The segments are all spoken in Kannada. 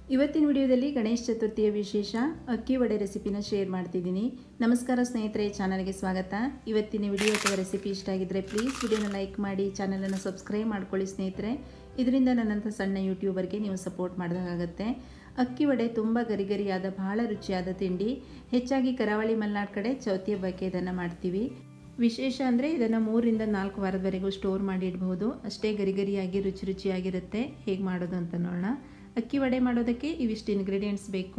ಇವತ್ತಿನ ವಿಡಿಯೋದಲ್ಲಿ ಗಣೇಶ ಚತುರ್ಥಿಯ ವಿಶೇಷ ಅಕ್ಕಿ ವಡೆ ರೆಸಿಪಿನ ಶೇರ್ ಮಾಡ್ತಿದ್ದೀನಿ ನಮಸ್ಕಾರ ಸ್ನೇಹಿತರೆ ಚಾನಲ್ಗೆ ಸ್ವಾಗತ ಇವತ್ತಿನ ವಿಡಿಯೋ ಅಥವಾ ರೆಸಿಪಿ ಇಷ್ಟ ಆಗಿದ್ದರೆ ಪ್ಲೀಸ್ ವಿಡಿಯೋನ ಲೈಕ್ ಮಾಡಿ ಚಾನಲನ್ನು ಸಬ್ಸ್ಕ್ರೈಬ್ ಮಾಡ್ಕೊಳ್ಳಿ ಸ್ನೇಹಿತರೆ ಇದರಿಂದ ನನ್ನಂಥ ಸಣ್ಣ ಯೂಟ್ಯೂಬರ್ಗೆ ನೀವು ಸಪೋರ್ಟ್ ಮಾಡಿದಾಗುತ್ತೆ ಅಕ್ಕಿ ವಡೆ ತುಂಬ ಗರಿಗರಿಯಾದ ಬಹಳ ರುಚಿಯಾದ ತಿಂಡಿ ಹೆಚ್ಚಾಗಿ ಕರಾವಳಿ ಮಲೆನಾಡು ಕಡೆ ಚೌತಿ ಹಬ್ಬಕ್ಕೆ ಇದನ್ನು ಮಾಡ್ತೀವಿ ವಿಶೇಷ ಅಂದರೆ ಇದನ್ನು ಮೂರಿಂದ ನಾಲ್ಕು ವಾರದವರೆಗೂ ಸ್ಟೋರ್ ಮಾಡಿ ಇಡಬಹುದು ಅಷ್ಟೇ ಗರಿಗರಿಯಾಗಿ ರುಚಿ ರುಚಿಯಾಗಿರುತ್ತೆ ಹೇಗೆ ಮಾಡೋದು ಅಂತ ನೋಡೋಣ ಅಕ್ಕಿ ವಡೆ ಮಾಡೋದಕ್ಕೆ ಇವಿಷ್ಟು ಇಂಗ್ರೀಡಿಯೆಂಟ್ಸ್ ಬೇಕು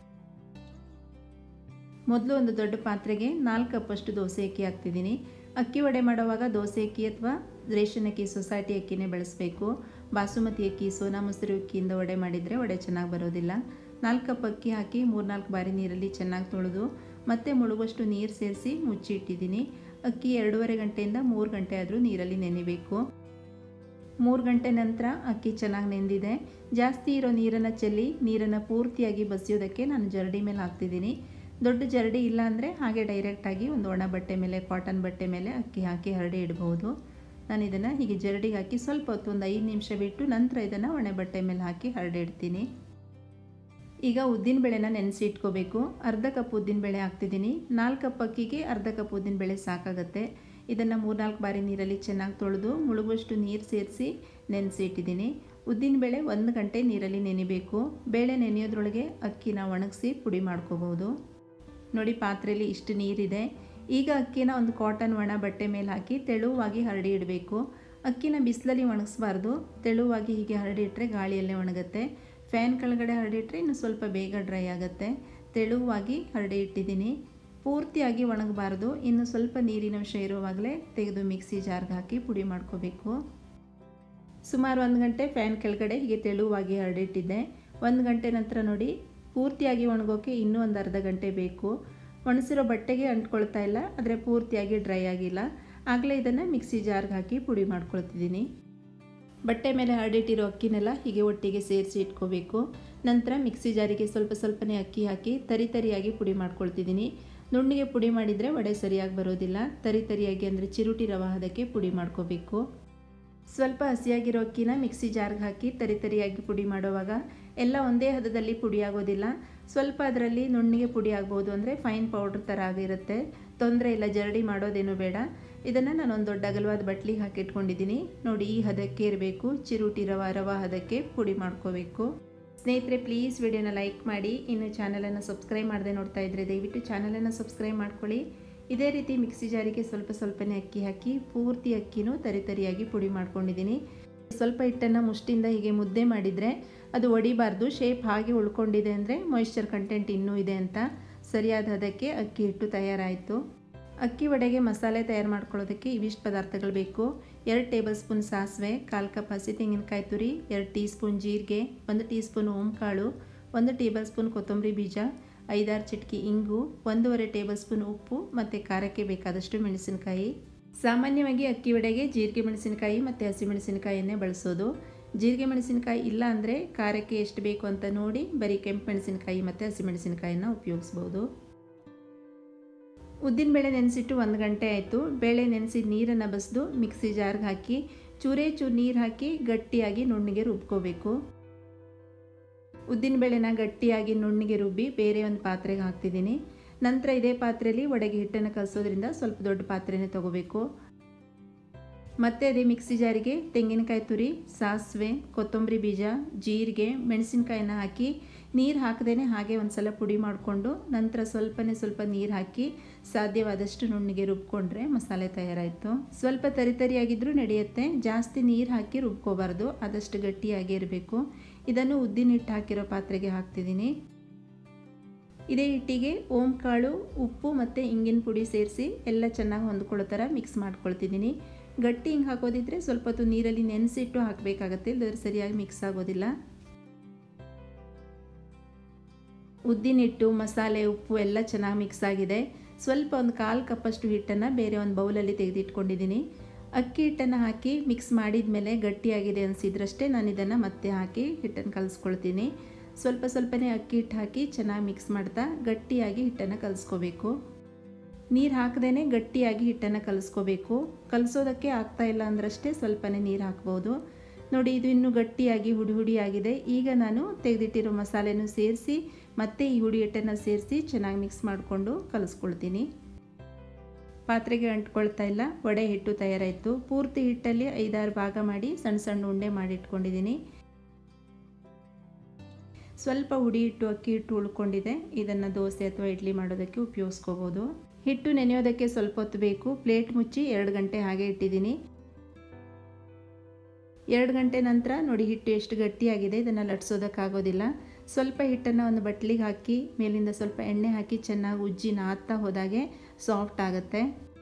ಮೊದಲು ಒಂದು ದೊಡ್ಡ ಪಾತ್ರೆಗೆ ನಾಲ್ಕು ಕಪ್ಪಷ್ಟು ದೋಸೆ ಅಕ್ಕಿ ಹಾಕ್ತಿದ್ದೀನಿ ಅಕ್ಕಿ ವಡೆ ಮಾಡುವಾಗ ದೋಸೆ ಅಕ್ಕಿ ಅಥವಾ ರೇಷನ್ ಅಕ್ಕಿ ಸೊಸೈಟಿ ಅಕ್ಕಿನೇ ಬಳಸಬೇಕು ಬಾಸುಮತಿ ಅಕ್ಕಿ ಸೋನಾ ಮೊಸರು ಅಕ್ಕಿಯಿಂದ ವಡೆ ಮಾಡಿದರೆ ವಡೆ ಚೆನ್ನಾಗಿ ಬರೋದಿಲ್ಲ ನಾಲ್ಕು ಕಪ್ ಅಕ್ಕಿ ಹಾಕಿ ಮೂರ್ನಾಲ್ಕು ಬಾರಿ ನೀರಲ್ಲಿ ಚೆನ್ನಾಗಿ ತೊಳೆದು ಮತ್ತೆ ಮುಳುಗುವಷ್ಟು ನೀರು ಸೇರಿಸಿ ಮುಚ್ಚಿ ಇಟ್ಟಿದ್ದೀನಿ ಅಕ್ಕಿ ಎರಡೂವರೆ ಗಂಟೆಯಿಂದ ಮೂರು ಗಂಟೆ ಆದರೂ ನೀರಲ್ಲಿ ನೆನೆಬೇಕು ಮೂರು ಗಂಟೆ ನಂತರ ಅಕ್ಕಿ ಚೆನ್ನಾಗಿ ನೆಂದಿದೆ ಜಾಸ್ತಿ ಇರೋ ನೀರನ್ನು ಚೆಲ್ಲಿ ನೀರನ್ನು ಪೂರ್ತಿಯಾಗಿ ಬಸಿಯೋದಕ್ಕೆ ನಾನು ಜರಡಿ ಮೇಲೆ ಹಾಕ್ತಿದ್ದೀನಿ ದೊಡ್ಡ ಜರಡಿ ಇಲ್ಲ ಅಂದರೆ ಹಾಗೆ ಡೈರೆಕ್ಟಾಗಿ ಒಂದು ಒಣ ಬಟ್ಟೆ ಮೇಲೆ ಕಾಟನ್ ಬಟ್ಟೆ ಮೇಲೆ ಅಕ್ಕಿ ಹಾಕಿ ಹರಡಿ ಇಡ್ಬೋದು ನಾನು ಇದನ್ನು ಹೀಗೆ ಜರಡಿಗೆ ಹಾಕಿ ಸ್ವಲ್ಪ ಹೊತ್ತು ಒಂದು ಐದು ನಿಮಿಷ ಬಿಟ್ಟು ನಂತರ ಇದನ್ನು ಒಣ ಬಟ್ಟೆ ಮೇಲೆ ಹಾಕಿ ಹರಡಿ ಇಡ್ತೀನಿ ಈಗ ಉದ್ದಿನ ಬೇಳೆನ ನೆನೆಸಿ ಇಟ್ಕೋಬೇಕು ಅರ್ಧ ಕಪ್ ಉದ್ದಿನ ಬೇಳೆ ಹಾಕ್ತಿದ್ದೀನಿ ನಾಲ್ಕು ಕಪ್ ಅಕ್ಕಿಗೆ ಅರ್ಧ ಕಪ್ ಉದ್ದಿನ ಬೇಳೆ ಸಾಕಾಗುತ್ತೆ ಇದನ್ನು ಮೂರ್ನಾಲ್ಕು ಬಾರಿ ನೀರಲ್ಲಿ ಚೆನ್ನಾಗಿ ತೊಳೆದು ಮುಳುಗುವಷ್ಟು ನೀರು ಸೇರಿಸಿ ನೆನೆಸಿ ಇಟ್ಟಿದ್ದೀನಿ ಉದ್ದಿನ ಬೇಳೆ ಒಂದು ಗಂಟೆ ನೀರಲ್ಲಿ ನೆನೆಬೇಕು ಬೇಳೆ ನೆನೆಯೋದ್ರೊಳಗೆ ಅಕ್ಕಿನ ಒಣಗಿಸಿ ಪುಡಿ ಮಾಡ್ಕೋಬೋದು ನೋಡಿ ಪಾತ್ರೆಯಲ್ಲಿ ಇಷ್ಟು ನೀರಿದೆ ಈಗ ಅಕ್ಕಿನ ಒಂದು ಕಾಟನ್ ಒಣ ಬಟ್ಟೆ ಮೇಲೆ ಹಾಕಿ ತೆಳುವಾಗಿ ಹರಡಿ ಇಡಬೇಕು ಅಕ್ಕಿನ ಬಿಸಿಲಲ್ಲಿ ಒಣಗಿಸ್ಬಾರ್ದು ತೆಳುವಾಗಿ ಹೀಗೆ ಹರಡಿ ಇಟ್ಟರೆ ಗಾಳಿಯಲ್ಲೇ ಒಣಗುತ್ತೆ ಫ್ಯಾನ್ ಕೆಳಗಡೆ ಹರಡಿಟ್ರೆ ಇನ್ನು ಸ್ವಲ್ಪ ಬೇಗ ಡ್ರೈ ಆಗುತ್ತೆ ತೆಳುವಾಗಿ ಹರಡಿ ಇಟ್ಟಿದ್ದೀನಿ ಪೂರ್ತಿಯಾಗಿ ಒಣಗಬಾರ್ದು ಇನ್ನು ಸ್ವಲ್ಪ ನೀರಿನಂಶ ಇರುವಾಗಲೇ ತೆಗೆದು ಮಿಕ್ಸಿ ಜಾರ್ಗೆ ಹಾಕಿ ಪುಡಿ ಮಾಡ್ಕೋಬೇಕು ಸುಮಾರು ಒಂದು ಗಂಟೆ ಫ್ಯಾನ್ ಕೆಳಗಡೆ ಹೀಗೆ ತೆಳುವಾಗಿ ಹರಡಿಟ್ಟಿದ್ದೆ ಒಂದು ಗಂಟೆ ನಂತರ ನೋಡಿ ಪೂರ್ತಿಯಾಗಿ ಒಣಗೋಕೆ ಇನ್ನೂ ಒಂದು ಅರ್ಧ ಗಂಟೆ ಬೇಕು ಒಣಸಿರೋ ಬಟ್ಟೆಗೆ ಅಂಟ್ಕೊಳ್ತಾ ಇಲ್ಲ ಆದರೆ ಪೂರ್ತಿಯಾಗಿ ಡ್ರೈ ಆಗಿಲ್ಲ ಆಗಲೇ ಇದನ್ನು ಮಿಕ್ಸಿ ಜಾರ್ಗೆ ಹಾಕಿ ಪುಡಿ ಮಾಡ್ಕೊಳ್ತಿದ್ದೀನಿ ಬಟ್ಟೆ ಮೇಲೆ ಹರಡಿಟ್ಟಿರೋ ಅಕ್ಕಿನೆಲ್ಲ ಹೀಗೆ ಒಟ್ಟಿಗೆ ಸೇರಿಸಿ ಇಟ್ಕೋಬೇಕು ನಂತರ ಮಿಕ್ಸಿ ಜಾರಿಗೆ ಸ್ವಲ್ಪ ಸ್ವಲ್ಪನೇ ಅಕ್ಕಿ ಹಾಕಿ ತರಿ ತರಿಯಾಗಿ ಪುಡಿ ಮಾಡ್ಕೊಳ್ತಿದ್ದೀನಿ ನುಣ್ಣಿಗೆ ಪುಡಿ ಮಾಡಿದರೆ ವಡೆ ಸರಿಯಾಗಿ ಬರೋದಿಲ್ಲ ತರಿ ತರಿಯಾಗಿ ಅಂದರೆ ಚಿರುಟಿ ರವ ಹದಕ್ಕೆ ಪುಡಿ ಮಾಡ್ಕೋಬೇಕು ಸ್ವಲ್ಪ ಹಸಿಯಾಗಿರೋ ಅಕ್ಕಿನ ಮಿಕ್ಸಿ ಜಾರ್ಗೆ ಹಾಕಿ ತರಿ ತರಿಯಾಗಿ ಪುಡಿ ಮಾಡುವಾಗ ಎಲ್ಲ ಒಂದೇ ಹದದಲ್ಲಿ ಪುಡಿ ಆಗೋದಿಲ್ಲ ಸ್ವಲ್ಪ ಅದರಲ್ಲಿ ನುಣ್ಣಿಗೆ ಪುಡಿ ಆಗ್ಬೋದು ಅಂದರೆ ಫೈನ್ ಪೌಡ್ರ್ ಥರ ಆಗಿರುತ್ತೆ ತೊಂದರೆ ಇಲ್ಲ ಜರಡಿ ಮಾಡೋದೇನು ಬೇಡ ಇದನ್ನು ನಾನು ಒಂದು ದೊಡ್ಡ ಅಗಲವಾದ ಬಟ್ಲಿಗೆ ಹಾಕಿಟ್ಕೊಂಡಿದ್ದೀನಿ ನೋಡಿ ಈ ಹದಕ್ಕೆ ಇರಬೇಕು ಚಿರುಟಿ ರವ ರವ ಹದಕ್ಕೆ ಪುಡಿ ಮಾಡ್ಕೋಬೇಕು ಸ್ನೇಹಿತರೆ ಪ್ಲೀಸ್ ವಿಡಿಯೋನ ಲೈಕ್ ಮಾಡಿ ಇನ್ನು ಚಾನಲನ್ನು ಸಬ್ಸ್ಕ್ರೈಬ್ ಮಾಡದೆ ನೋಡ್ತಾ ಇದ್ದರೆ ದಯವಿಟ್ಟು ಚಾನಲನ್ನು ಸಬ್ಸ್ಕ್ರೈಬ್ ಮಾಡ್ಕೊಳ್ಳಿ ಇದೇ ರೀತಿ ಮಿಕ್ಸಿ ಜಾರಿಗೆ ಸ್ವಲ್ಪ ಸ್ವಲ್ಪನೇ ಅಕ್ಕಿ ಹಾಕಿ ಪೂರ್ತಿ ಅಕ್ಕಿನೂ ತರಿ ತರಿಯಾಗಿ ಪುಡಿ ಮಾಡ್ಕೊಂಡಿದ್ದೀನಿ ಸ್ವಲ್ಪ ಹಿಟ್ಟನ್ನು ಮುಷ್ಟಿಂದ ಹೀಗೆ ಮುದ್ದೆ ಮಾಡಿದರೆ ಅದು ಒಡಿಬಾರ್ದು ಶೇಪ್ ಹಾಗೆ ಉಳ್ಕೊಂಡಿದೆ ಅಂದರೆ ಮಾಯಿಶ್ಚರ್ ಕಂಟೆಂಟ್ ಇನ್ನೂ ಇದೆ ಅಂತ ಸರಿಯಾದ ಹದಕ್ಕೆ ಅಕ್ಕಿ ಹಿಟ್ಟು ತಯಾರಾಯಿತು ಅಕ್ಕಿ ವಡೆಗೆ ಮಸಾಲೆ ತಯಾರು ಮಾಡ್ಕೊಳ್ಳೋದಕ್ಕೆ ಇವಿಷ್ಟು ಪದಾರ್ಥಗಳು ಬೇಕು ಎರಡು ಟೇಬಲ್ ಸ್ಪೂನ್ ಸಾಸಿವೆ ಕಾಲು ಕಪ್ ಹಸಿ ತೆಂಗಿನಕಾಯಿ ತುರಿ ಎರಡು ಟೀ ಸ್ಪೂನ್ ಜೀರಿಗೆ ಒಂದು ಟೀ ಸ್ಪೂನ್ ಓಂಕಾಳು ಒಂದು ಟೇಬಲ್ ಸ್ಪೂನ್ ಕೊತ್ತಂಬರಿ ಬೀಜ ಐದಾರು ಚಿಟಕಿ ಇಂಗು ಒಂದೂವರೆ ಟೇಬಲ್ ಸ್ಪೂನ್ ಉಪ್ಪು ಮತ್ತು ಖಾರಕ್ಕೆ ಬೇಕಾದಷ್ಟು ಮೆಣಸಿನಕಾಯಿ ಸಾಮಾನ್ಯವಾಗಿ ಅಕ್ಕಿ ವಡೆಗೆ ಜೀರಿಗೆ ಮೆಣಸಿನಕಾಯಿ ಮತ್ತು ಹಸಿಮೆಣಸಿನಕಾಯಿಯನ್ನೇ ಬಳಸೋದು ಜೀರಿಗೆ ಮೆಣಸಿನಕಾಯಿ ಇಲ್ಲ ಅಂದರೆ ಖಾರಕ್ಕೆ ಎಷ್ಟು ಬೇಕು ಅಂತ ನೋಡಿ ಬರೀ ಕೆಂಪು ಮೆಣಸಿನಕಾಯಿ ಮತ್ತು ಹಸಿಮೆಣಸಿನಕಾಯಿನ ಉಪಯೋಗಿಸ್ಬೋದು ಉದ್ದಿನಬೇಳೆ ನೆನೆಸಿಟ್ಟು ಒಂದು ಗಂಟೆ ಆಯಿತು ಬೇಳೆ ನೆನೆಸಿ ನೀರನ್ನು ಬಸಿದು ಮಿಕ್ಸಿ ಜಾರ್ಗೆ ಹಾಕಿ ಚೂರೇ ಚೂರು ನೀರು ಹಾಕಿ ಗಟ್ಟಿಯಾಗಿ ನುಣ್ಣಿಗೆ ರುಬ್ಕೋಬೇಕು ಉದ್ದಿನಬೇಳೆನ ಗಟ್ಟಿಯಾಗಿ ನುಣ್ಣಿಗೆ ರುಬ್ಬಿ ಬೇರೆ ಒಂದು ಪಾತ್ರೆಗೆ ಹಾಕ್ತಿದ್ದೀನಿ ನಂತರ ಇದೇ ಪಾತ್ರೆಯಲ್ಲಿ ಒಡೆಗೆ ಹಿಟ್ಟನ್ನು ಕಲಿಸೋದ್ರಿಂದ ಸ್ವಲ್ಪ ದೊಡ್ಡ ಪಾತ್ರೆನೇ ತೊಗೋಬೇಕು ಮತ್ತೆ ಅದೇ ಮಿಕ್ಸಿ ಜಾರಿಗೆ ತೆಂಗಿನಕಾಯಿ ತುರಿ ಸಾಸಿವೆ ಕೊತ್ತಂಬರಿ ಬೀಜ ಜೀರಿಗೆ ಮೆಣಸಿನ್ಕಾಯಿನ ಹಾಕಿ ನೀರು ಹಾಕದೇ ಹಾಗೆ ಒಂದು ಸಲ ಪುಡಿ ಮಾಡಿಕೊಂಡು ನಂತರ ಸ್ವಲ್ಪನೇ ಸ್ವಲ್ಪ ನೀರು ಹಾಕಿ ಸಾಧ್ಯವಾದಷ್ಟು ನುಣ್ಣಿಗೆ ರುಬ್ಕೊಂಡ್ರೆ ಮಸಾಲೆ ತಯಾರಾಯಿತು ಸ್ವಲ್ಪ ತರಿ ತರಿಯಾಗಿದ್ದರೂ ನಡೆಯುತ್ತೆ ಜಾಸ್ತಿ ನೀರು ಹಾಕಿ ರುಬ್ಕೋಬಾರ್ದು ಆದಷ್ಟು ಗಟ್ಟಿಯಾಗಿ ಇರಬೇಕು ಇದನ್ನು ಉದ್ದಿನ ಹಿಟ್ಟು ಹಾಕಿರೋ ಪಾತ್ರೆಗೆ ಹಾಕ್ತಿದ್ದೀನಿ ಇದೇ ಹಿಟ್ಟಿಗೆ ಓಂ ಕಾಳು ಉಪ್ಪು ಮತ್ತು ಇಂಗಿನ ಪುಡಿ ಸೇರಿಸಿ ಎಲ್ಲ ಚೆನ್ನಾಗಿ ಹೊಂದ್ಕೊಳ್ಳೋ ಥರ ಮಿಕ್ಸ್ ಮಾಡ್ಕೊಳ್ತಿದ್ದೀನಿ ಗಟ್ಟಿ ಹಿಂಗೆ ಹಾಕೋದಿದ್ರೆ ಸ್ವಲ್ಪ ಹೊತ್ತು ನೀರಲ್ಲಿ ನೆನೆಸಿಟ್ಟು ಹಾಕಬೇಕಾಗತ್ತೆ ಇಲ್ಲದ್ರೆ ಸರಿಯಾಗಿ ಮಿಕ್ಸ್ ಆಗೋದಿಲ್ಲ ಉದ್ದಿನ ಹಿಟ್ಟು ಮಸಾಲೆ ಉಪ್ಪು ಎಲ್ಲ ಚೆನ್ನಾಗಿ ಮಿಕ್ಸ್ ಆಗಿದೆ ಸ್ವಲ್ಪ ಒಂದು ಕಾಲು ಕಪ್ಪಷ್ಟು ಹಿಟ್ಟನ್ನು ಬೇರೆ ಒಂದು ಬೌಲಲ್ಲಿ ತೆಗೆದಿಟ್ಕೊಂಡಿದ್ದೀನಿ ಅಕ್ಕಿ ಹಿಟ್ಟನ್ನು ಹಾಕಿ ಮಿಕ್ಸ್ ಮಾಡಿದ ಮೇಲೆ ಗಟ್ಟಿಯಾಗಿದೆ ಅನಿಸಿದ್ರಷ್ಟೇ ನಾನು ಇದನ್ನು ಮತ್ತೆ ಹಾಕಿ ಹಿಟ್ಟನ್ನು ಕಲಿಸ್ಕೊಳ್ತೀನಿ ಸ್ವಲ್ಪ ಸ್ವಲ್ಪನೇ ಅಕ್ಕಿ ಹಿಟ್ಟು ಹಾಕಿ ಚೆನ್ನಾಗಿ ಮಿಕ್ಸ್ ಮಾಡ್ತಾ ಗಟ್ಟಿಯಾಗಿ ಹಿಟ್ಟನ್ನು ಕಲಿಸ್ಕೋಬೇಕು ನೀರು ಹಾಕದೇ ಗಟ್ಟಿಯಾಗಿ ಹಿಟ್ಟನ್ನು ಕಲಿಸ್ಕೋಬೇಕು ಕಲಿಸೋದಕ್ಕೆ ಆಗ್ತಾ ಇಲ್ಲ ಅಂದ್ರಷ್ಟೇ ಸ್ವಲ್ಪನೇ ನೀರು ಹಾಕ್ಬೋದು ನೋಡಿ ಇದು ಇನ್ನೂ ಗಟ್ಟಿಯಾಗಿ ಹುಡಿ ಹುಡಿ ಆಗಿದೆ ಈಗ ನಾನು ತೆಗೆದಿಟ್ಟಿರೋ ಮಸಾಲೆನೂ ಸೇರಿಸಿ ಮತ್ತೆ ಈ ಹುಡಿ ಹಿಟ್ಟನ್ನು ಸೇರಿಸಿ ಚೆನ್ನಾಗಿ ಮಿಕ್ಸ್ ಮಾಡಿಕೊಂಡು ಕಲಿಸ್ಕೊಳ್ತೀನಿ ಪಾತ್ರೆಗೆ ಅಂಟ್ಕೊಳ್ತಾ ಇಲ್ಲ ವಡೆ ಹಿಟ್ಟು ತಯಾರಾಯಿತು ಪೂರ್ತಿ ಹಿಟ್ಟಲ್ಲಿ ಐದಾರು ಭಾಗ ಮಾಡಿ ಸಣ್ಣ ಸಣ್ಣ ಉಂಡೆ ಮಾಡಿಟ್ಕೊಂಡಿದ್ದೀನಿ ಸ್ವಲ್ಪ ಹುಡಿ ಹಿಟ್ಟು ಅಕ್ಕಿ ಹಿಟ್ಟು ಉಳ್ಕೊಂಡಿದೆ ಇದನ್ನು ದೋಸೆ ಅಥವಾ ಇಡ್ಲಿ ಮಾಡೋದಕ್ಕೆ ಉಪಯೋಗಿಸ್ಕೋಬೋದು ಹಿಟ್ಟು ನೆನೆಯೋದಕ್ಕೆ ಸ್ವಲ್ಪ ಹೊತ್ತು ಬೇಕು ಪ್ಲೇಟ್ ಮುಚ್ಚಿ ಎರಡು ಗಂಟೆ ಹಾಗೆ ಇಟ್ಟಿದ್ದೀನಿ ಎರಡು ಗಂಟೆ ನಂತರ ನೋಡಿ ಹಿಟ್ಟು ಎಷ್ಟು ಗಟ್ಟಿಯಾಗಿದೆ ಇದನ್ನು ಲಟ್ಸೋದಕ್ಕಾಗೋದಿಲ್ಲ ಸ್ವಲ್ಪ ಹಿಟ್ಟನ್ನು ಒಂದು ಬಟ್ಲಿಗೆ ಹಾಕಿ ಮೇಲಿಂದ ಸ್ವಲ್ಪ ಎಣ್ಣೆ ಹಾಕಿ ಚೆನ್ನಾಗಿ ಉಜ್ಜಿ ನಾದ್ತಾ ಹೋದಾಗೆ ಸಾಫ್ಟ್ ಆಗುತ್ತೆ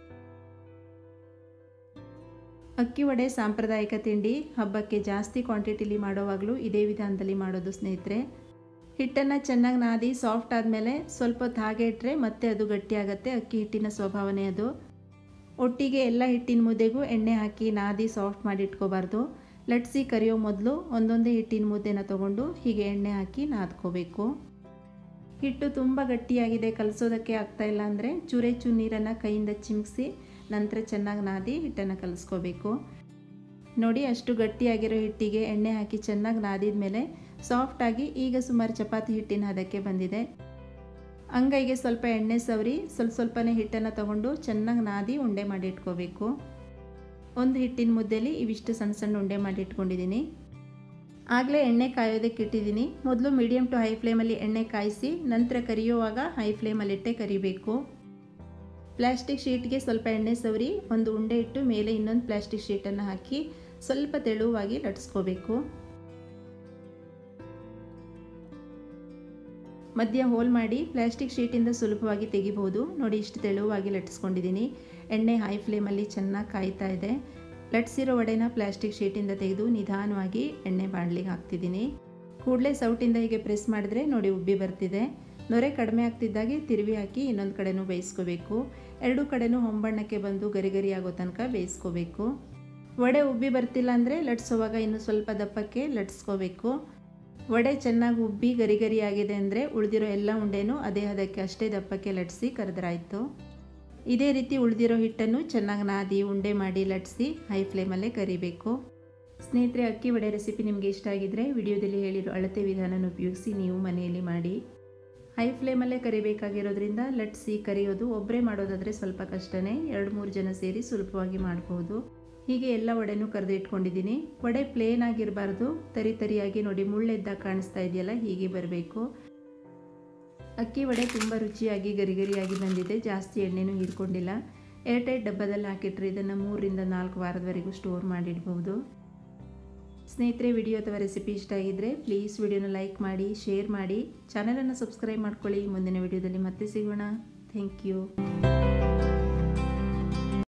ಅಕ್ಕಿ ವಡೆ ಸಾಂಪ್ರದಾಯಿಕ ತಿಂಡಿ ಹಬ್ಬಕ್ಕೆ ಜಾಸ್ತಿ ಕ್ವಾಂಟಿಟಿಲಿ ಮಾಡೋವಾಗಲೂ ಇದೇ ವಿಧಾನದಲ್ಲಿ ಮಾಡೋದು ಸ್ನೇಹಿತರೆ ಹಿಟ್ಟನ್ನು ಚೆನ್ನಾಗಿ ನಾದಿ ಸಾಫ್ಟ್ ಆದಮೇಲೆ ಸ್ವಲ್ಪ ಹೊತ್ತು ಹಾಗೆ ಇಟ್ಟರೆ ಮತ್ತೆ ಅದು ಗಟ್ಟಿಯಾಗತ್ತೆ ಅಕ್ಕಿ ಹಿಟ್ಟಿನ ಸ್ವಭಾವನೇ ಅದು ಒಟ್ಟಿಗೆ ಎಲ್ಲ ಹಿಟ್ಟಿನ ಮುದ್ದೆಗೂ ಎಣ್ಣೆ ಹಾಕಿ ನಾದಿ ಸಾಫ್ಟ್ ಮಾಡಿ ಇಟ್ಕೋಬಾರ್ದು ಲಟ್ಸಿ ಕರಿಯೋ ಮೊದಲು ಒಂದೊಂದೇ ಹಿಟ್ಟಿನ ಮುದ್ದೆನ ತೊಗೊಂಡು ಹೀಗೆ ಎಣ್ಣೆ ಹಾಕಿ ನಾದ್ಕೋಬೇಕು ಹಿಟ್ಟು ತುಂಬ ಗಟ್ಟಿಯಾಗಿದೆ ಕಲಿಸೋದಕ್ಕೆ ಆಗ್ತಾ ಇಲ್ಲ ಅಂದರೆ ಚೂರೆ ಚೂ ನೀರನ್ನು ಕೈಯಿಂದ ಚಿಮ್ಮಿಸಿ ನಂತರ ಚೆನ್ನಾಗಿ ನಾದಿ ಹಿಟ್ಟನ್ನು ಕಲಿಸ್ಕೋಬೇಕು ನೋಡಿ ಅಷ್ಟು ಗಟ್ಟಿಯಾಗಿರೋ ಹಿಟ್ಟಿಗೆ ಎಣ್ಣೆ ಹಾಕಿ ಚೆನ್ನಾಗಿ ನಾದಿದ ಮೇಲೆ ಸಾಫ್ಟಾಗಿ ಈಗ ಸುಮಾರು ಚಪಾತಿ ಹಿಟ್ಟಿನ ಹದಕ್ಕೆ ಬಂದಿದೆ ಅಂಗೈಗೆ ಸ್ವಲ್ಪ ಎಣ್ಣೆ ಸವರಿ ಸ್ವಲ್ಪ ಸ್ವಲ್ಪನೇ ಹಿಟ್ಟನ್ನು ತಗೊಂಡು ಚೆನ್ನಾಗಿ ನಾದಿ ಉಂಡೆ ಮಾಡಿ ಇಟ್ಕೋಬೇಕು ಒಂದು ಹಿಟ್ಟಿನ ಮುದ್ದೆಲಿ ಇವಿಷ್ಟು ಸಣ್ಣ ಸಣ್ಣ ಉಂಡೆ ಮಾಡಿ ಇಟ್ಕೊಂಡಿದ್ದೀನಿ ಆಗಲೇ ಎಣ್ಣೆ ಕಾಯೋದಕ್ಕೆ ಇಟ್ಟಿದ್ದೀನಿ ಮೊದಲು ಮೀಡಿಯಮ್ ಟು ಹೈ ಫ್ಲೇಮಲ್ಲಿ ಎಣ್ಣೆ ಕಾಯಿಸಿ ನಂತರ ಕರಿಯುವಾಗ ಹೈ ಫ್ಲೇಮಲ್ಲಿಟ್ಟೆ ಕರಿಬೇಕು ಪ್ಲಾಸ್ಟಿಕ್ ಶೀಟ್ಗೆ ಸ್ವಲ್ಪ ಎಣ್ಣೆ ಸವರಿ ಒಂದು ಉಂಡೆ ಇಟ್ಟು ಮೇಲೆ ಇನ್ನೊಂದು ಪ್ಲಾಸ್ಟಿಕ್ ಶೀಟನ್ನು ಹಾಕಿ ಸ್ವಲ್ಪ ತೆಳುವಾಗಿ ಲಟ್ಸ್ಕೋಬೇಕು ಮಧ್ಯ ಹೋಲ್ ಮಾಡಿ ಪ್ಲಾಸ್ಟಿಕ್ ಶೀಟಿಂದ ಸುಲಭವಾಗಿ ತೆಗಿಬೋದು ನೋಡಿ ಇಷ್ಟು ತೆಳುವಾಗಿ ಲಟ್ಟಿಸ್ಕೊಂಡಿದ್ದೀನಿ ಎಣ್ಣೆ ಹೈ ಫ್ಲೇಮಲ್ಲಿ ಚೆನ್ನಾಗಿ ಕಾಯ್ತಾ ಇದೆ ಲಟ್ಸಿರೋ ವಡೆನ ಪ್ಲಾಸ್ಟಿಕ್ ಶೀಟಿಂದ ತೆಗೆದು ನಿಧಾನವಾಗಿ ಎಣ್ಣೆ ಬಾಣಲಿಗೆ ಹಾಕ್ತಿದ್ದೀನಿ ಕೂಡಲೇ ಸೌಟಿಂದ ಹೀಗೆ ಪ್ರೆಸ್ ಮಾಡಿದ್ರೆ ನೋಡಿ ಉಬ್ಬಿ ಬರ್ತಿದೆ ನೊರೆ ಕಡಿಮೆ ಆಗ್ತಿದ್ದಾಗೆ ತಿರುವಿ ಹಾಕಿ ಇನ್ನೊಂದು ಕಡೆನೂ ಬೇಯಿಸ್ಕೋಬೇಕು ಎರಡೂ ಕಡೆನೂ ಹೊಂಬಣ್ಣಕ್ಕೆ ಬಂದು ಗರಿ ಗರಿ ಆಗೋ ತನಕ ಬೇಯಿಸ್ಕೋಬೇಕು ವಡೆ ಉಬ್ಬಿ ಬರ್ತಿಲ್ಲ ಅಂದರೆ ಲಟ್ಸೋವಾಗ ಇನ್ನು ಸ್ವಲ್ಪ ದಪ್ಪಕ್ಕೆ ಲಟ್ಸ್ಕೋಬೇಕು ವಡೆ ಚೆನ್ನಾಗಿ ಉಬ್ಬಿ ಗರಿ ಗರಿ ಆಗಿದೆ ಅಂದರೆ ಉಳಿದಿರೋ ಎಲ್ಲ ಉಂಡೆನೂ ಅದೇ ಹದಕ್ಕೆ ಅಷ್ಟೇ ದಪ್ಪಕ್ಕೆ ಲಟ್ಸಿ ಕರೆದ್ರಾಯ್ತು ಇದೇ ರೀತಿ ಉಳಿದಿರೋ ಹಿಟ್ಟನ್ನು ಚೆನ್ನಾಗಿ ನಾದಿ ಉಂಡೆ ಮಾಡಿ ಲಟ್ಸಿ ಹೈ ಫ್ಲೇಮಲ್ಲೇ ಕರಿಬೇಕು ಸ್ನೇಹಿತರೆ ಅಕ್ಕಿ ವಡೆ ರೆಸಿಪಿ ನಿಮಗೆ ಇಷ್ಟ ಆಗಿದ್ದರೆ ವಿಡಿಯೋದಲ್ಲಿ ಹೇಳಿರೋ ಅಳತೆ ವಿಧಾನನ ಉಪಯೋಗಿಸಿ ನೀವು ಮನೆಯಲ್ಲಿ ಮಾಡಿ ಹೈ ಫ್ಲೇಮಲ್ಲೇ ಕರಿಬೇಕಾಗಿರೋದ್ರಿಂದ ಲಟ್ಸಿ ಕರಿಯೋದು ಒಬ್ಬರೇ ಮಾಡೋದಾದರೆ ಸ್ವಲ್ಪ ಕಷ್ಟನೇ ಎರಡು ಮೂರು ಜನ ಸೇರಿ ಸುಲಭವಾಗಿ ಮಾಡ್ಬೋದು ಹೀಗೆ ಎಲ್ಲ ವಡೆನೂ ಕರೆದು ಇಟ್ಕೊಂಡಿದ್ದೀನಿ ವಡೆ ಪ್ಲೇನ್ ಆಗಿರಬಾರ್ದು ತರಿ ತರಿಯಾಗಿ ನೋಡಿ ಮುಳ್ಳೆದ್ದಾಗ ಕಾಣಿಸ್ತಾ ಇದೆಯಲ್ಲ ಹೀಗೆ ಬರಬೇಕು ಅಕ್ಕಿ ವಡೆ ತುಂಬ ರುಚಿಯಾಗಿ ಗರಿ ಗರಿಯಾಗಿ ಬಂದಿದೆ ಜಾಸ್ತಿ ಎಣ್ಣೆನೂ ಹೀರ್ಕೊಂಡಿಲ್ಲ ಏರ್ಟೈಟ್ ಡಬ್ಬದಲ್ಲಿ ಹಾಕಿಟ್ರೆ ಇದನ್ನು ಮೂರರಿಂದ ನಾಲ್ಕು ವಾರದವರೆಗೂ ಸ್ಟೋರ್ ಮಾಡಿಡ್ಬೋದು ಸ್ನೇಹಿತರೆ ವಿಡಿಯೋ ಅಥವಾ ರೆಸಿಪಿ ಇಷ್ಟ ಆಗಿದ್ದರೆ ಪ್ಲೀಸ್ ವಿಡಿಯೋನ ಲೈಕ್ ಮಾಡಿ ಶೇರ್ ಮಾಡಿ ಚಾನಲನ್ನು ಸಬ್ಸ್ಕ್ರೈಬ್ ಮಾಡ್ಕೊಳ್ಳಿ ಮುಂದಿನ ವಿಡಿಯೋದಲ್ಲಿ ಮತ್ತೆ ಸಿಗೋಣ ಥ್ಯಾಂಕ್ ಯು